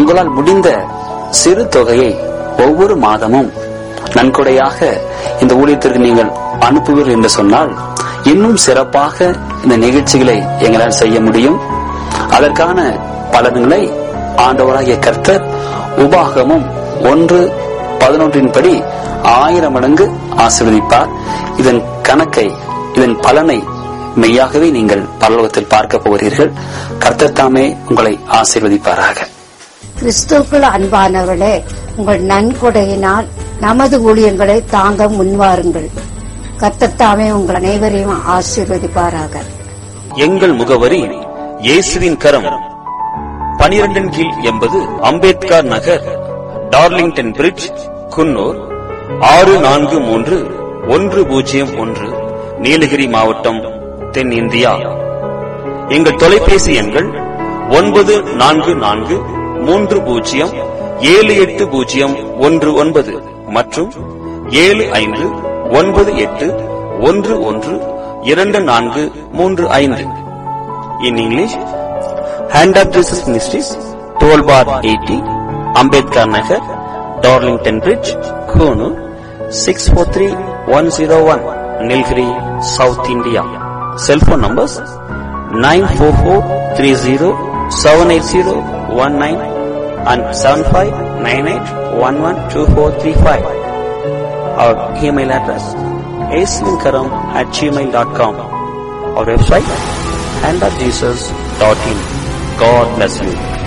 உங்களால் முடிந்த சிறு தொகையை ஒவ்வொரு மாதமும் நன்கொடையாக இந்த ஊழியத்திற்கு நீங்கள் அனுப்புவீர்கள் என்று சொன்னால் இன்னும் சிறப்பாக இந்த நிகழ்ச்சிகளை எங்களால் செய்ய முடியும் அதற்கான பலன்களை ஆண்டவராகிய கர்த்தர் உபாகமும் ஒன்று பதினொன்றின் படி ஆயிரம் மடங்கு ஆசீர்வதிப்பார் இதன் கணக்கை இதன் பலனை மெய்யாகவே நீங்கள் பரலோகத்தில் பார்க்க போகிறீர்கள் கர்த்தர் தாமே உங்களை ஆசீர்வதிப்பாராக கிறிஸ்துவுக்குள் அன்பானவர்களே உங்கள் நன்கொடையினால் நமது ஊழியங்களை தாங்க முன்வாருங்கள் கத்தத்தாமே உங்கள் அனைவரையும் ஆசீர்வதிப்பாராக எங்கள் முகவரி இயேசுவின் கரம் பனிரெண்டின் கீழ் எண்பது அம்பேத்கர் நகர் டார்லிங்டன் பிரிட்ஜ் குன்னூர் ஆறு நான்கு மூன்று ஒன்று பூஜ்ஜியம் ஒன்று நீலகிரி மாவட்டம் தென் இந்தியா எங்கள் தொலைபேசி எண்கள் ஒன்பது நான்கு நான்கு மூன்று பூஜ்ஜியம் ஏழு எட்டு பூஜ்ஜியம் ஒன்று ஒன்பது மற்றும் ஏழு ஐந்து ஒன்பது எட்டு ஒன்று ஒன்று இரண்டு நான்கு மூன்று ஐந்து in English hand of Jesus ministries twelve bar eighty Ambedkar Nagar Darlington Bridge Coonoor six four three one zero one Nilgiri South India cellphone numbers nine four four three zero seven eight zero one nine and seven five nine eight one one two four three five our email address ஏஸ்லிங்கரம் at Gmail dot com our website handofjesus.in. God bless you.